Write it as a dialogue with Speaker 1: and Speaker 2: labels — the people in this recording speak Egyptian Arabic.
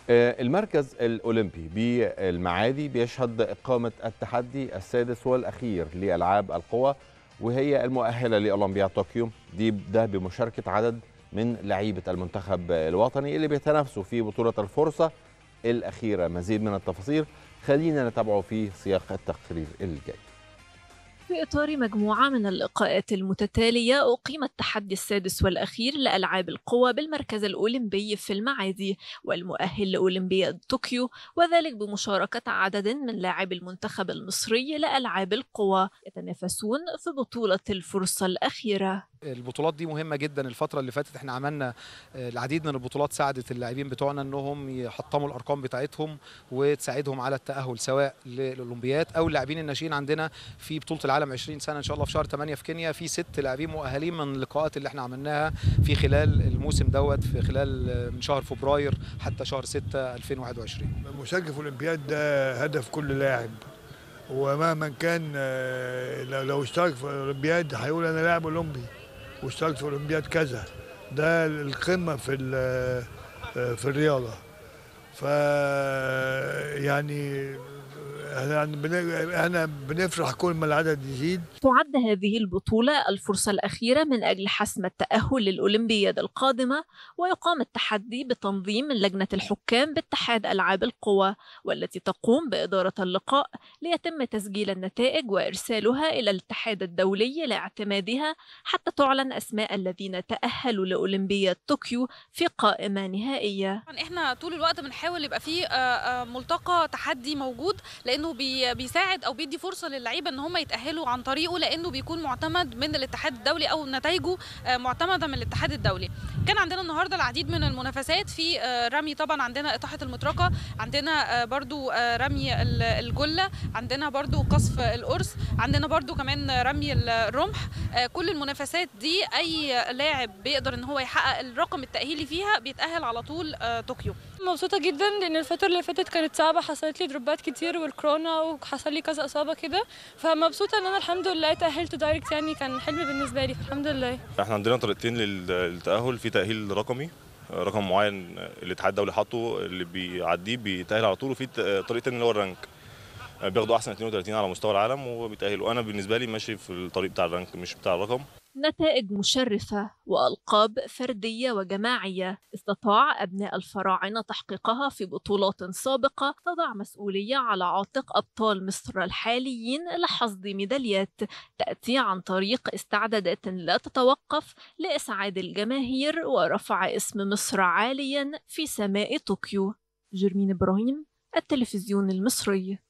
Speaker 1: المركز الأولمبي بالمعادي بيشهد إقامة التحدي السادس والأخير لألعاب القوى وهي المؤهلة لأولمبياد طوكيو دي ده بمشاركة عدد من لعيبة المنتخب الوطني اللي بيتنافسوا في بطولة الفرصة الأخيرة مزيد من التفاصيل خلينا نتابعه في سياق التقرير الجاي
Speaker 2: في إطار مجموعة من اللقاءات المتتالية أقيم التحدي السادس والأخير لألعاب القوى بالمركز الأولمبي في المعادي والمؤهل لأولمبياد طوكيو وذلك بمشاركة عدد من لاعبي المنتخب المصري لألعاب القوى يتنافسون في بطولة الفرصة الأخيرة
Speaker 3: البطولات دي مهمه جدا الفتره اللي فاتت احنا عملنا العديد من البطولات ساعدت اللاعبين بتوعنا انهم يحطموا الارقام بتاعتهم وتساعدهم على التاهل سواء للاولمبياد او اللاعبين الناشئين عندنا في بطوله العالم 20 سنه ان شاء الله في شهر 8 في كينيا في ست لاعبين مؤهلين من اللقاءات اللي احنا عملناها في خلال الموسم دوت في خلال من شهر فبراير حتى شهر 6 2021
Speaker 4: المشاركه في الاولمبياد ده هدف كل لاعب ومهما كان لو اشترك في الاولمبياد هيقول انا لاعب اولمبي واشتركت في اولمبياد كذا ده القمه في في الرياضه ف يعني احنا بنفرح كل ما العدد يزيد
Speaker 2: تعد هذه البطولة الفرصة الأخيرة من أجل حسم التأهل للأولمبياد القادمة ويقام التحدي بتنظيم لجنة الحكام باتحاد ألعاب القوى والتي تقوم بإدارة اللقاء ليتم تسجيل النتائج وإرسالها إلى الاتحاد الدولي لاعتمادها حتى تعلن أسماء الذين تأهلوا لأولمبياد طوكيو في قائمة نهائية
Speaker 5: احنا طول الوقت بنحاول يبقى في ملتقى تحدي موجود لأن لانه بيساعد او بيدي فرصه للعيبه ان هم يتاهلوا عن طريقه لانه بيكون معتمد من الاتحاد الدولي او نتائجه معتمده من الاتحاد الدولي كان عندنا النهارده العديد من المنافسات في رمي طبعا عندنا اطاحه المطرقه عندنا برضو رمي الجله عندنا برضو قصف القرص عندنا برضو كمان رمي الرمح كل المنافسات دي اي لاعب بيقدر ان هو يحقق الرقم التاهيلي فيها بيتاهل على طول طوكيو
Speaker 6: مبسوطه جدا لان الفتره اللي فاتت كانت صعبه حصلت لي دروبات كتير والكورونا وحصل لي كذا اصابه كده فمبسوطه ان انا الحمد لله تاهلت دايركت يعني كان حلم بالنسبه لي الحمد لله
Speaker 7: احنا عندنا طريقتين للتاهل في تاهيل رقمي رقم معين الاتحاد الدولي حاطه اللي بيعديه بيتاهل على طول وفي طريقتين اللي هو الرانك بياخدوا احسن 32 على مستوى العالم وبيتاهلوا انا بالنسبه لي ماشي في الطريق بتاع الرانك مش بتاع الرقم
Speaker 2: نتائج مشرفة وألقاب فردية وجماعية استطاع أبناء الفراعنة تحقيقها في بطولات سابقة تضع مسؤولية على عاتق أبطال مصر الحاليين لحصد ميداليات تأتي عن طريق استعدادات لا تتوقف لإسعاد الجماهير ورفع اسم مصر عاليا في سماء طوكيو جرمين إبراهيم التلفزيون المصري